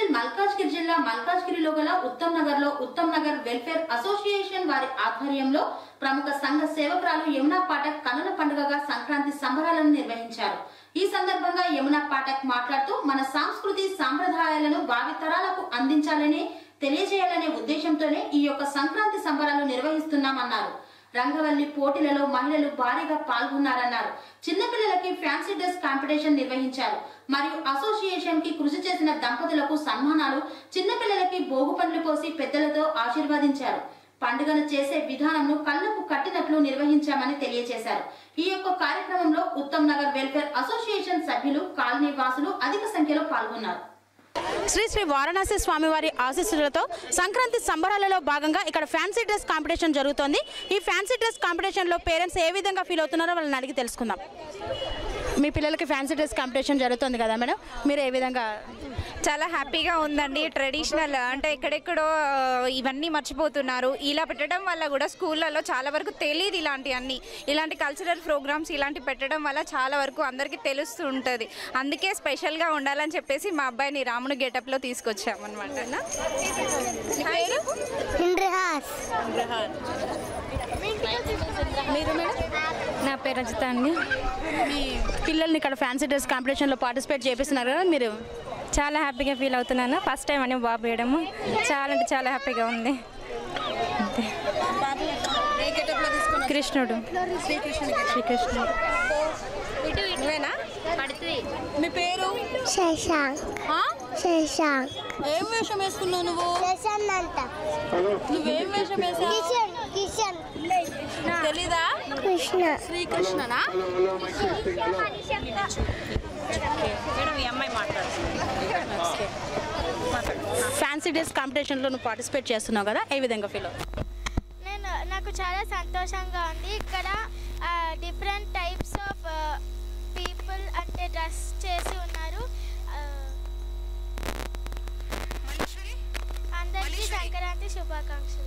మేడ్చల్ మల్కాజ్గిరి జిల్లా మల్కాజ్గిరిలో గల ఉత్తమ్ నగర్ లో ఉత్తమ్ నగర్ వెల్ఫేర్ అసోసియేషన్ వారి ఆధ్వర్యంలో ప్రముఖ సంఘ సేవకురాలు యమునా పాఠక్ కనుల పండుగగా సంక్రాంతి సంబరాలను నిర్వహించారు ఈ సందర్భంగా యమునా పాఠక్ మాట్లాడుతూ మన సంస్కృతి సాంప్రదాయాలను భావితరాలకు అందించాలని తెలియజేయాలనే ఉద్దేశంతోనే ఈ యొక్క సంక్రాంతి సంబరాలు నిర్వహిస్తున్నామన్నారు రంగవల్లి పోటీలలో మహిళలు భారీగా పాల్గొన్నారన్నారు చిన్నపిల్లలకి ఫ్యాన్సీ డ్రెస్ కాంపిటీషన్ నిర్వహించారు మరియు అసోసియేషన్ కి కృషి చేసిన దంపతులకు సన్మానాలు చిన్నపిల్లలకి భోగు పండ్లు పోసి పెద్దలతో ఆశీర్వదించారు పండుగను చేసే విధానంను కళ్ళకు కట్టినట్లు నిర్వహించామని తెలియజేశారు ఈ యొక్క కార్యక్రమంలో ఉత్తమ్ నగర్ వెల్ఫేర్ అసోసియేషన్ సభ్యులు కాలనీ వాసులు అధిక సంఖ్యలో పాల్గొన్నారు శ్రీ శ్రీ వారణాసి స్వామివారి ఆశీస్సులతో సంక్రాంతి సంబరాలలో భాగంగా ఇక్కడ ఫ్యాన్సీ డ్రెస్ కాంపిటీషన్ జరుగుతోంది ఈ ఫ్యాన్సీ డ్రెస్ కాంపిటీషన్లో పేరెంట్స్ ఏ విధంగా ఫీల్ అవుతున్నారో వాళ్ళని అడిగి తెలుసుకుందాం మీ పిల్లలకి ఫ్యాన్సీ డ్రెస్ కాంపిటీషన్ జరుగుతుంది కదా మేడం మీరు ఏ విధంగా చాలా హ్యాపీగా ఉందండి ట్రెడిషనల్ అంటే ఎక్కడెక్కడో ఆ, ఇవన్నీ మర్చిపోతున్నారు ఇలా పెట్టడం వల్ల కూడా స్కూళ్ళలో చాలా వరకు తెలియదు ఇలాంటివన్నీ ఇలాంటి కల్చరల్ ప్రోగ్రామ్స్ ఇలాంటి పెట్టడం వల్ల చాలా వరకు అందరికీ తెలుస్తూ ఉంటుంది అందుకే స్పెషల్గా ఉండాలని చెప్పేసి మా అబ్బాయిని రాముని గెటప్లో తీసుకొచ్చామన్నమాట ఇంద్రహాస్ మీరు మేడం నా పేరు రజిత అండి మీ పిల్లల్ని ఇక్కడ ఫ్యాన్సీ డ్రెస్ కాంపిటీషన్లో పార్టిసిపేట్ చేపిస్తున్నారు కదా మీరు చాలా హ్యాపీగా ఫీల్ అవుతున్నాను ఫస్ట్ టైం అని బాబు వేయడము చాలా అంటే చాలా హ్యాపీగా ఉంది కృష్ణుడు శ్రీకృష్ణుడు నువ్వేనా మీ పేరు శశాంక్ ఆ? శశాంక్ ఏం వేషం వేసుకున్నావు నువ్వు శశాంక్ నువ్వేం వేషం వేసావు కిషన్ కిషన్ తెలీదా కృష్ణ శ్రీకృష్ణనా ఫ్యాన్సీ డ్రెస్ కాంపిటీషన్లో నువ్వు పార్టిసిపేట్ చేస్తున్నావు కదా ఏ విధంగా ఫీల్ నేను నాకు చాలా సంతోషంగా ఉంది ఇక్కడ డిఫరెంట్ టైప్స్ ఆఫ్ పీపుల్ అంటే డ్రెస్ చేసి ఉన్నారు ఆ, అందరికీ సంక్రాంతి శుభాకాంక్షలు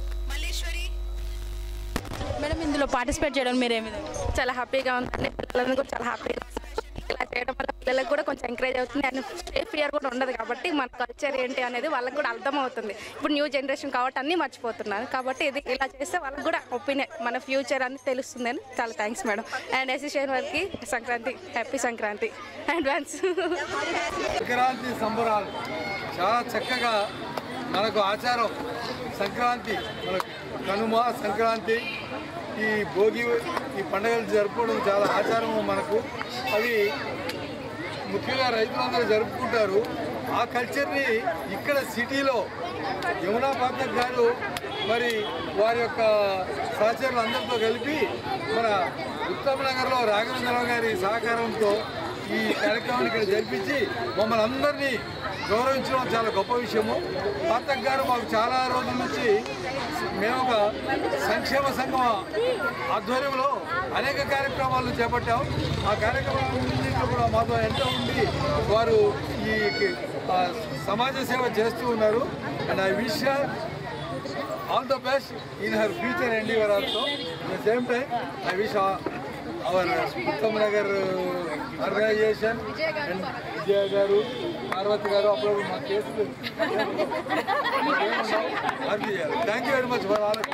మేడం ఇందులో పార్టిసిపేట్ చేయడం మీరు ఏ విధంగా చాలా హ్యాపీగా ఉందండి పిల్లలను కూడా చాలా హ్యాపీగా ఉంది. ఇలా చేయడం వల్ల పిల్లలకు కూడా కొంచెం ఎంకరేజ్ అవుతుంది అండ్ సేఫ్ ఫియర్ కూడా ఉండదు కాబట్టి మన కల్చర్ ఏంటి అనేది వాళ్ళకి కూడా అర్థమవుతుంది ఇప్పుడు న్యూ జనరేషన్ కాబట్టి అన్నీ మర్చిపోతున్నారు కాబట్టి ఇది ఇలా చేస్తే వాళ్ళకి కూడా ఒపీనియన్ మన ఫ్యూచర్ అని తెలుస్తుంది అని చాలా థ్యాంక్స్ మేడం అండ్ అసోసియేషన్ వారికి సంక్రాంతి హ్యాపీ సంక్రాంతి అడ్వాన్స్ సంక్రాంతి సంబరాలు చాలా చక్కగా మనకు ఆచారం సంక్రాంతి మనకు కనుమ సంక్రాంతి ఈ భోగి ఈ పండుగలు జరుపుకోవడం చాలా ఆచారం మనకు అవి ముఖ్యంగా రైతులందరూ జరుపుకుంటారు ఆ కల్చర్ని ఇక్కడ సిటీలో యమునా పాత్రక్ గారు మరి వారి యొక్క సహచరులు అందరితో కలిపి మన ఉత్తమ్ నగర్లో రాఘవేంద్రరావు గారి సహకారంతో ఈ కార్యక్రమాన్ని ఇక్కడ జరిపించి మమ్మల్ని అందరినీ గౌరవించడం చాలా గొప్ప విషయము పాతక్ గారు మాకు చాలా రోజుల నుంచి మేము ఒక సంక్షేమ సంఘం ఆధ్వర్యంలో అనేక కార్యక్రమాలు చేపట్టాం ఆ కార్యక్రమాలన్నింటిలో కూడా మాతో ఎంతో ఉండి వారు ఈ ఆ, సమాజ సేవ చేస్తూ ఉన్నారు and I wish all the best in her future endeavour also the same time I wish our Uttam Nagar organisation and Vijaya garu Parvati garu అప్పుడు మా కేసులు thank you very much for all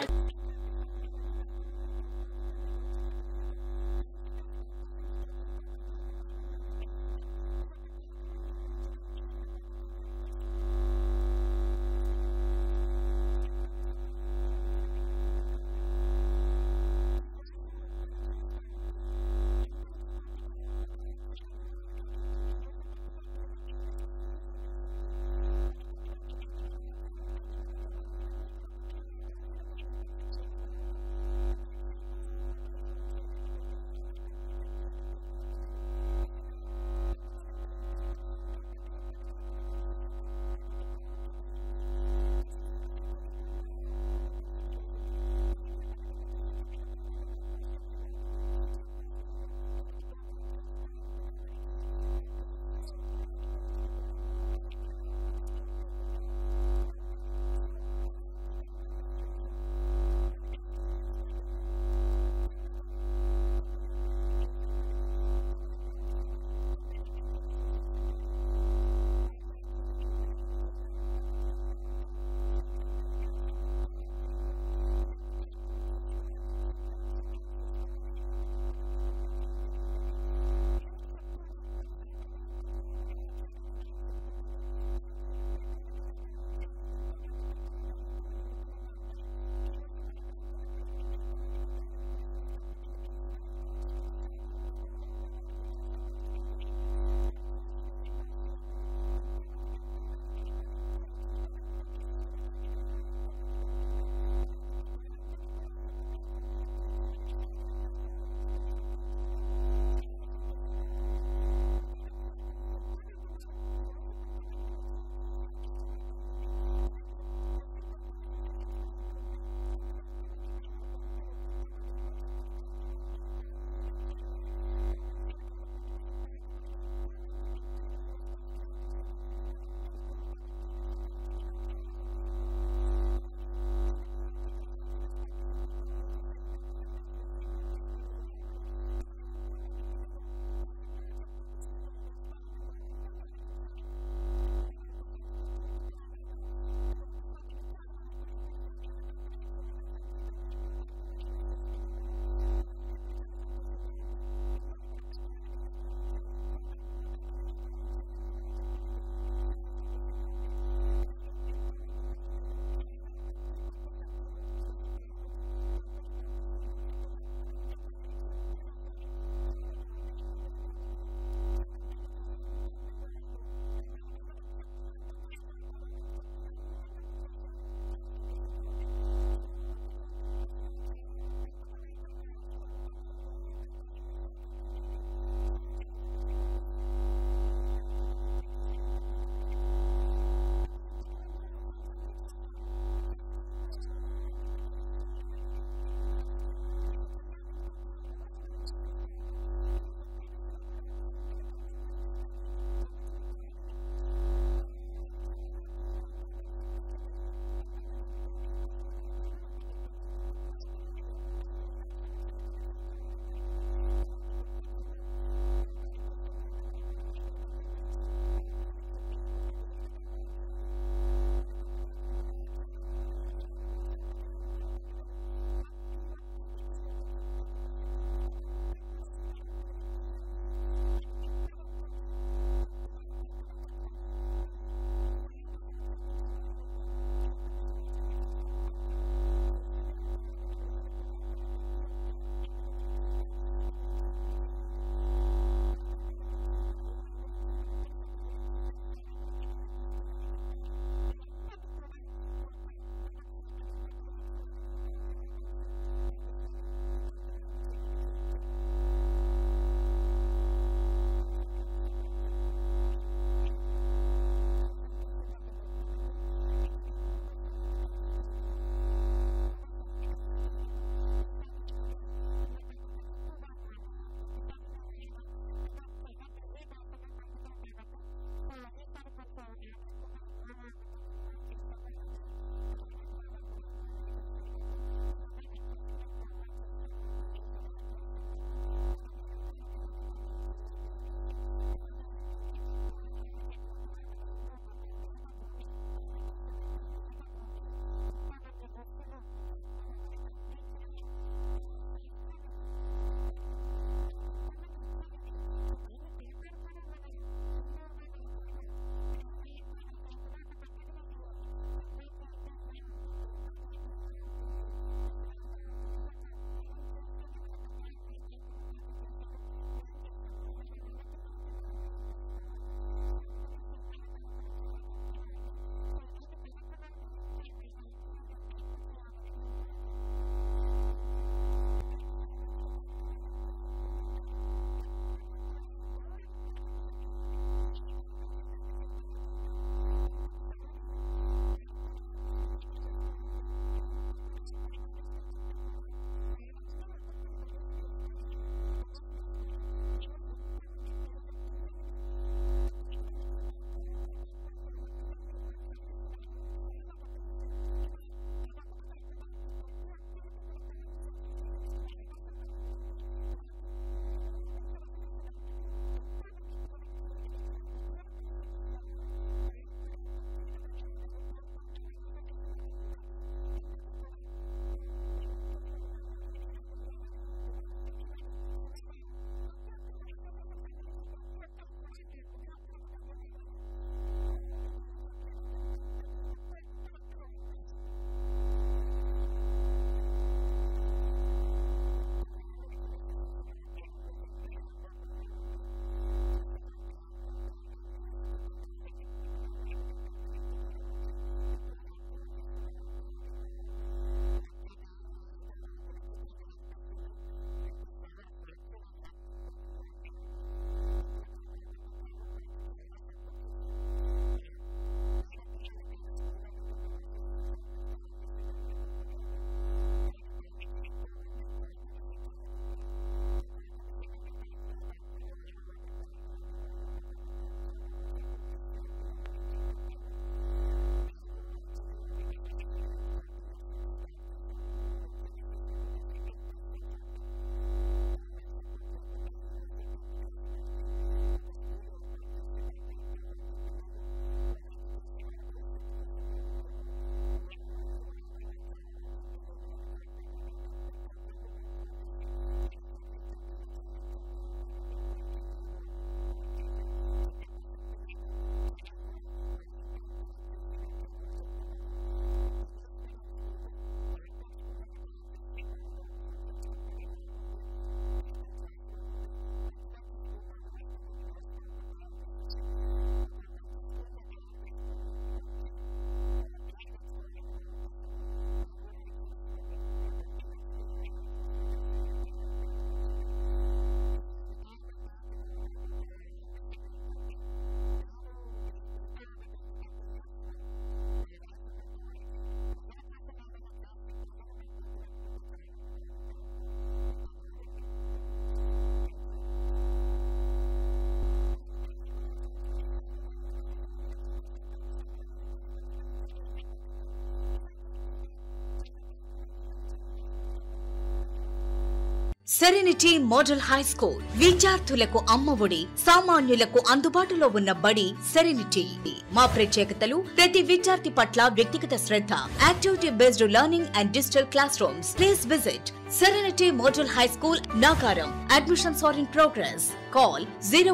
serenity model high school విద్యార్థులకు అమ్మఒడి సామాన్యులకు అందుబాటులో ఉన్న బడి సెరెనిటీ మా ప్రత్యేకతలు ప్రతి విద్యార్థి పట్ల వ్యక్తిగత శ్రద్ధ activity based learning and digital class rooms please visit Serenity Model High School, Nagaram. Admissions are in progress. Call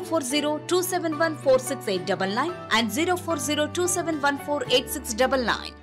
040 and 040 271 8699.